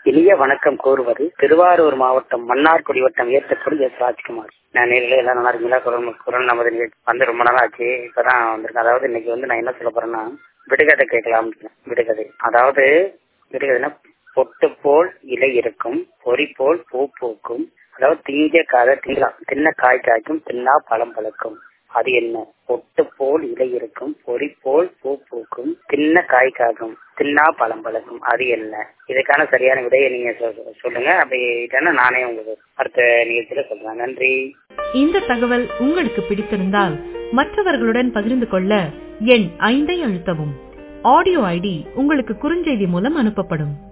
இனிய வணக்கம் கூறுவது திருவாரூர் மாவட்டம் மன்னார்குடி வட்டம் ஏற்றக்குடி எஸ் ராஜ்குமார் நான் நேரில் எல்லாம் நல்லா இருக்கீங்களா குரல் குரல் நமது நிகழ்ச்சி வந்து ரொம்ப நாள் ஆச்சு இப்பதான் வந்திருக்கேன் அதாவது இன்னைக்கு வந்து நான் என்ன சொல்ல போறேன்னா விடுகதை கேட்கலாம் விடுகதை அதாவது விடுகதைனா பொட்டு போல் இலை இருக்கும் பொறி போல் பூ பூக்கும் அதாவது திங்க காத திங்கலாம் தின்ன காய் காய்க்கும் தின்னா பழம் பழுக்கும் அது என்ன பொட்டு போல் இலை இருக்கும் பொறி போல் பூ பூக்கும் தின்ன காய் காய்க்கும் தின்னா பழம் பழுக்கும் அது என்ன இதுக்கான சரியான விடையை நீங்க சொல்லுங்க அப்படி இல்லைன்னா நானே உங்களுக்கு அடுத்த நிகழ்ச்சியில சொல்றேன் நன்றி இந்த தகவல் உங்களுக்கு பிடித்திருந்தால் மற்றவர்களுடன் பகிர்ந்து கொள்ள எண் ஐந்தை அழுத்தவும் ஆடியோ ஐடி உங்களுக்கு குறுஞ்செய்தி மூலம் அனுப்பப்படும்